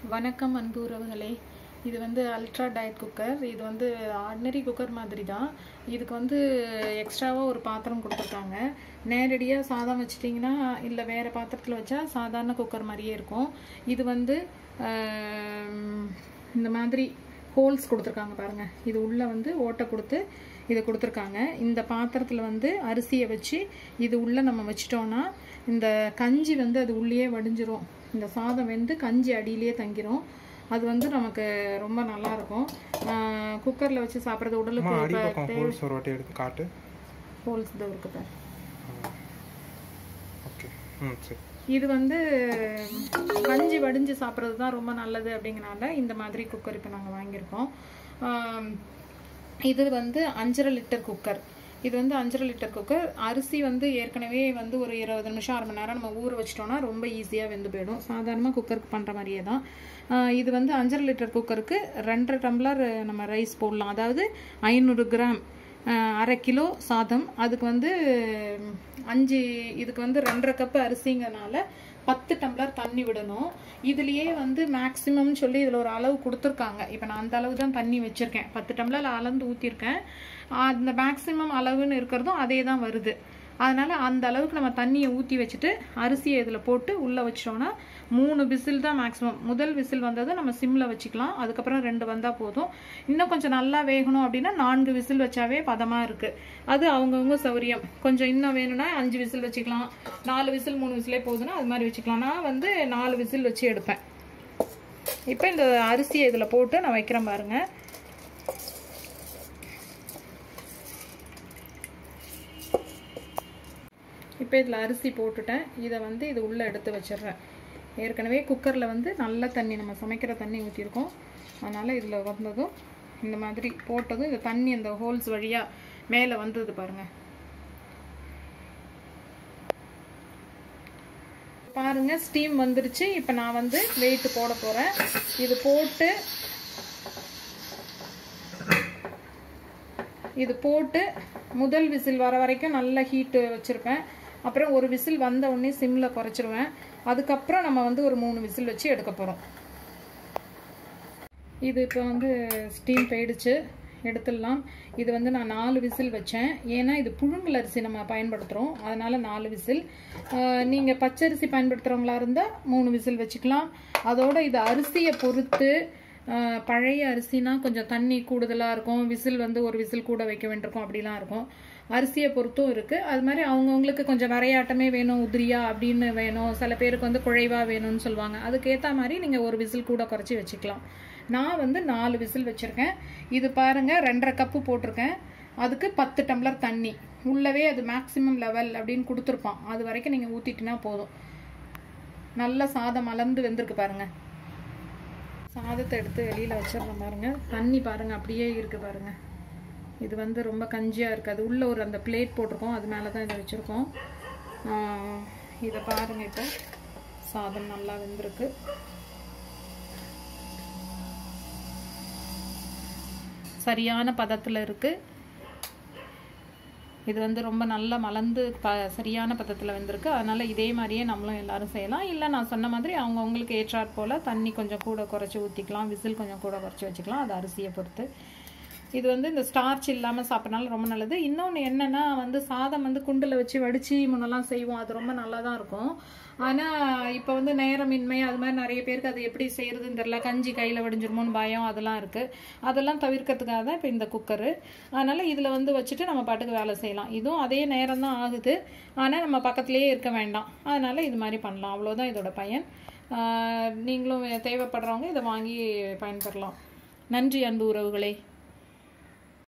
வணக்கம் அன்பு உறவுகளே இது வந்து அல்ட்ரா டயட் குக்கர் இது வந்து ஆர்டினரி குக்கர் மாதிரி தான் இதுக்கு வந்து எக்ஸ்ட்ராவாக ஒரு பாத்திரம் கொடுத்துருக்காங்க நேரடியாக சாதம் வச்சிட்டிங்கன்னா இல்லை வேறு பாத்திரத்தில் வச்சா சாதாரண குக்கர் மாதிரியே இருக்கும் இது வந்து ஆம், இந்த மாதிரி ஹோல்ஸ் கொடுத்துருக்காங்க பாருங்கள் இது உள்ளே வந்து ஓட்டை கொடுத்து இதை கொடுத்துருக்காங்க இந்த பாத்திரத்தில் வந்து அரிசியை வச்சு இது உள்ளே நம்ம வச்சிட்டோன்னா இந்த கஞ்சி வந்து அது உள்ளேயே வடிஞ்சிரும் இந்த சாதம் வெந்து கஞ்சி அடியிலேயே தங்கிரும் அது வந்து நமக்கு ரொம்ப நல்லா இருக்கும் குக்கரில் வச்சு சாப்பிட்றது அம்மா அடி உடலுக்கு பக்கம் ஹோல்ஸ் ஒரு வாட்டி எடுத்து காட்டு ஹோல்ஸ் தான் இருக்குது ஓகே ம் சரி இது வந்து கஞ்சி வடிஞ்சு சாப்பிட்றது தான் ரொம்ப நல்லது அப்படிங்கனால இந்த மாதிரி குக்கர் இப்போ நாங்கள் வாங்கியிருக்கோம் ஆம், இது வந்து அஞ்சரை லிட்டர் குக்கர் இது வந்து அஞ்சரை லிட்டர் குக்கர் அரிசி வந்து ஏற்கனவே வந்து ஒரு இருபது நிமிஷம் அரை மணி நேரம் நம்ம ஊற வச்சிட்டோம்னா ரொம்ப ஈஸியாக வெந்து போயிடும் சாதாரணமாக குக்கருக்கு பண்ணுற மாதிரியே தான் ஆஹ் இது வந்து அஞ்சரை லிட்டர் குக்கருக்கு ரெண்டரை டம்ளர் நம்ம ரைஸ் போடலாம் அதாவது ஐநூறு கிராம் ஆஹ் அரை கிலோ சாதம் அதுக்கு வந்து ம், அஞ்சு இதுக்கு வந்து ரெண்டரை கப்பு அரிசிங்கனால பத்து டம்ளர் தண்ணி விடணும் இதுலயே வந்து மேக்ஸிமம் சொல்லி இதில் ஒரு அளவு கொடுத்துருக்காங்க இப்போ நான் அந்த அளவு தான் தண்ணி வச்சுருக்கேன் பத்து டம்ளர் அளந்து ஊற்றிருக்கேன் அந்த மேக்ஸிமம் அளவுன்னு இருக்கிறதும் அதே தான் வருது அதனால அந்த அளவுக்கு நம்ம தண்ணியை ஊற்றி வச்சுட்டு அரிசியை இதில் போட்டு உள்ளே வச்சிட்டோம்னா மூணு விசில் தான் மேக்ஸிமம் முதல் விசில் வந்ததை நம்ம சிம்மில் வச்சுக்கலாம் அதுக்கப்புறம் ரெண்டு வந்தால் போதும் இன்னும் கொஞ்சம் நல்லா வேகணும் அப்படின்னா நான்கு விசில் வச்சாவே பதமாக இருக்குது அது அவங்கவுங்க சௌரியம் கொஞ்சம் இன்னும் வேணும்னா அஞ்சு விசில் வச்சுக்கலாம் நாலு விசில் மூணு விசிலே போதுன்னா அது மாதிரி வச்சுக்கலாம் நான் வந்து நாலு விசில் வச்சு எடுப்பேன் இப்போ இந்த அரிசியை இதில் போட்டு நான் வைக்கிறேன் பாருங்கள் இப்போ இதில் அரிசி போட்டுட்டேன் இதை வந்து இது உள்ளே எடுத்து வச்சிடுறேன் ஏற்கனவே குக்கரில் வந்து நல்ல தண்ணி நம்ம சமைக்கிற தண்ணி ஊற்றிருக்கோம் அதனால் இதில் வந்ததும் இந்த மாதிரி போட்டதும் இந்த தண்ணி அந்த ஹோல்ஸ் வழியாக மேலே வந்தது பாருங்கள் பாருங்க ஸ்டீம் வந்துருச்சு இப்போ நான் வந்து வெயிட் போட போகிறேன் இது போட்டு இது போட்டு முதல் விசில் வர வரைக்கும் நல்ல ஹீட்டு வச்சுருப்பேன் அப்புறம் ஒரு விசில் வந்த உடனே சிம்மில் குறைச்சிருவேன் அதுக்கப்புறம் நம்ம வந்து ஒரு மூணு விசில் வச்சு எடுக்க போகிறோம் இது இப்போ வந்து ஸ்டீம் போயிடுச்சு எடுத்துடலாம் இது வந்து நான் நாலு விசில் வச்சேன் ஏன்னா இது புழுங்கல் அரிசி நம்ம பயன்படுத்துகிறோம் அதனால நாலு விசில் நீங்கள் பச்சரிசி பயன்படுத்துகிறவங்களா இருந்தால் மூணு விசில் வச்சுக்கலாம் அதோட இது அரிசியை பொறுத்து ஆஹ், பழைய அரிசினா கொஞ்சம் தண்ணி கூடுதலாக இருக்கும் விசில் வந்து ஒரு விசில் கூட வைக்க வேண்டியிருக்கும் அப்படிலாம் இருக்கும் அரிசியை பொறுத்தும் இருக்குது அது மாதிரி அவங்கவுங்களுக்கு கொஞ்சம் வரையாட்டமே வேணும் உதிரியா அப்படின்னு வேணும் சில பேருக்கு வந்து குழைவாக வேணும்னு சொல்லுவாங்க அதுக்கேற்ற மாதிரி நீங்கள் ஒரு விசில் கூட குறைச்சி வச்சுக்கலாம் நான் வந்து நாலு விசில் வச்சுருக்கேன் இது பாருங்கள் ரெண்டரை கப்பு போட்டிருக்கேன் அதுக்கு பத்து டம்ளர் தண்ணி உள்ளவே அது மேக்ஸிமம் லெவல் அப்படின்னு கொடுத்துருப்பான் அது வரைக்கும் நீங்கள் ஊற்றிட்டினா போதும் நல்ல சாதம் மலர்ந்து வெந்திருக்கு பாருங்கள் சாதத்தை எடுத்து வெளியில் வச்சிடலாம் பாருங்கள் தண்ணி பாருங்கள் அப்படியே இருக்குது பாருங்கள் இது வந்து ரொம்ப கஞ்சியாக இருக்குது அது உள்ளே ஒரு அந்த பிளேட் போட்டிருக்கோம் அது மேலே தான் இதை வச்சுருக்கோம் இதை பாருங்கள் இப்போ சாதம் நல்லா வெந்திருக்கு சரியான பதத்தில் இருக்குது இது வந்து ரொம்ப நல்லா மலர்ந்து ப சரியான பதத்தில் வந்திருக்கு அதனால் இதே மாதிரியே நம்மளும் எல்லாரும் செய்யலாம் இல்லை நான் சொன்ன மாதிரி அவங்கவுங்களுக்கு ஏற்றாற் போல் தண்ணி கொஞ்சம் கூட குறைச்சி ஊற்றிக்கலாம் விசில் கொஞ்சம் கூட குறைச்சி வச்சுக்கலாம் அது அரிசியை பொறுத்து இது வந்து இந்த ஸ்டார்ச் இல்லாமல் சாப்பிட்றனால ரொம்ப நல்லது இன்னொன்று என்னென்னா வந்து சாதம் வந்து குண்டில் வச்சு வடித்து முன்னெல்லாம் செய்வோம் அது ரொம்ப நல்லா தான் இருக்கும் ஆனால் இப்போ வந்து நேரமின்மை அது மாதிரி நிறைய பேருக்கு அது எப்படி செய்யறதுன்னு தெரியல கஞ்சி கையில் வடிஞ்சிருமோன்னு பயம் அதெல்லாம் இருக்குது அதெல்லாம் தவிர்க்கிறதுக்காக தான் இப்போ இந்த குக்கரு அதனால் இதில் வந்து வச்சுட்டு நம்ம பாட்டுக்கு வேலை செய்யலாம் இதுவும் அதே நேரம் தான் ஆகுது ஆனால் நம்ம பக்கத்துலேயே இருக்க வேண்டாம் அதனால் இது மாதிரி பண்ணலாம் அவ்வளோதான் இதோட பயன் ஆஹ் நீங்களும் தேவைப்படுறவங்க இதை வாங்கி பயன்பெறலாம் நன்றி அன்பு உறவுகளே